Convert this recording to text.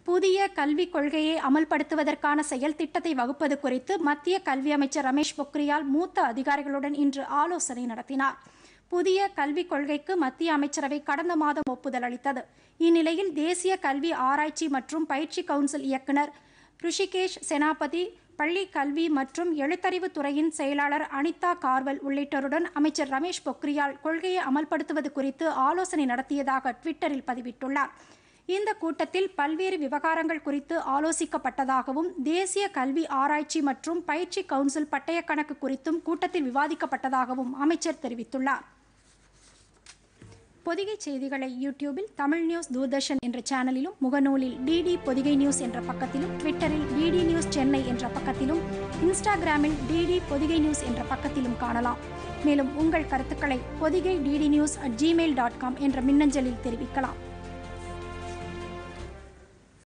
புதிய கல்விக் கொள்கையை அமல்படுத்துவதற்கான செயல் திட்டத்தை வகுப்பது குறித்து மத்திய கல்வி அமைச்சர் ரமேஷ் பொக்ரியால் மூத்த அதிகாரிகளுடன் இன்று ஆலோசனை நடத்தினார் புதிய கல்விக் கொள்கைக்கு மத்திய அமைச்சரவை கடந்த மாதம் ஒப்புதல் அளித்தது இந்நிலையில் தேசிய கல்வி ஆராய்ச்சி மற்றும் பயிற்சி கவுன்சில் இயக்குனர் ருஷிகேஷ் செனாபதி பள்ளி கல்வி மற்றும் எழுத்தறிவு துறையின் செயலாளர் அனிதா கார்வல் உள்ளிட்டோருடன் அமைச்சர் ரமேஷ் பொக்ரியால் கொள்கையை அமல்படுத்துவது குறித்து ஆலோசனை நடத்தியதாக ட்விட்டரில் பதிவிட்டுள்ளார் இந்த கூட்டத்தில் பல்வேறு விவகாரங்கள் குறித்து ஆலோசிக்கப்பட்டதாகவும் தேசிய கல்வி ஆராய்ச்சி மற்றும் பயிற்சி கவுன்சில் பட்டய கணக்கு குறித்தும் கூட்டத்தில் விவாதிக்கப்பட்டதாகவும் அமைச்சர் தெரிவித்துள்ளார் பொதிகை செய்திகளை யூடியூபில் தமிழ் நியூஸ் தூர்தர்ஷன் என்ற சேனலிலும் முகநூலில் டிடி பொதிகை நியூஸ் என்ற பக்கத்திலும் ட்விட்டரில் டிடி நியூஸ் சென்னை என்ற பக்கத்திலும் இன்ஸ்டாகிராமில் டிடி பொதிகை நியூஸ் என்ற பக்கத்திலும் காணலாம் மேலும் உங்கள் கருத்துக்களை Podhigai DD news at gmail dot com என்ற மின்னஞ்சலில் தெரிவிக்கலாம்